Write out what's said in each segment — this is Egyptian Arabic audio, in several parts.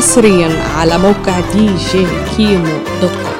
حصريا على موقع دي جي كيمو دوت كوم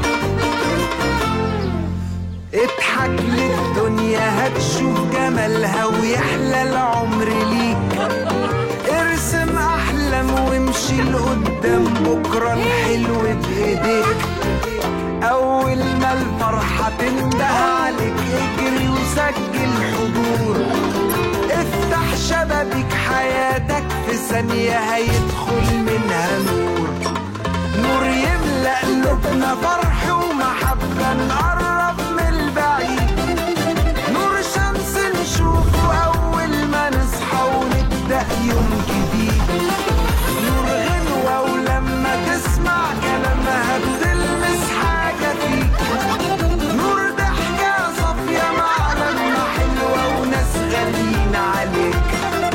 اضحك للدنيا هتشوف جمالها ويحلى العمر ليك ارسم احلام وامشي لقدام بكره الحلو بايديك اول ما الفرحه تنده عليك اجري وسجل حضور افتح شبابيك حياتك في ثانيه هيدخل منها نور نور يملأ قلوبنا فرح ومحبة نقرب من البعيد نور شمس نشوفه أول ما نصحى ونبدأ يوم جديد نور غنوة ولما تسمع كلامها بتلمس حاجة فيك نور ضحكة صافية مع لمة حلوة وناس غاليين عليك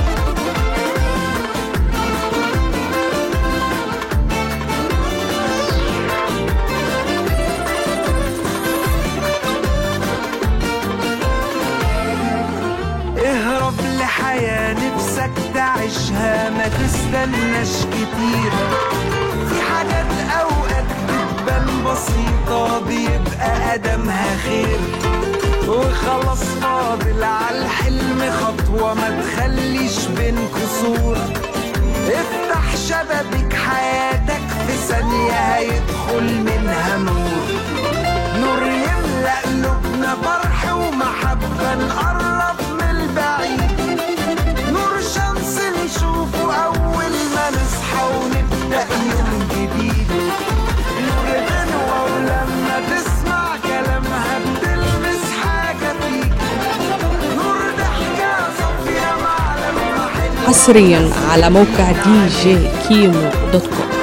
اهرب لحياة نفسك تعيشها ما تستناش كتير في حاجات اوقات بتبان بسيطة بيبقى قدمها خير وخلاص فاضل عالحلم خطوة ما تخليش بين كسور افتح شبابيك حياتك في ثانية هيدخل منها نور نور يملأ قلوبنا فرح ومحبة نقرب من البعيد نور شمس نشوفه أول ما نصحى ونبدأ يوم جديد نور غنوة ولما تسمع كلامها بتلمس حاجة فيك نور ضحكة صافية مع لمة حلوة حصريا على موقع دي جي كيمو دوت كوم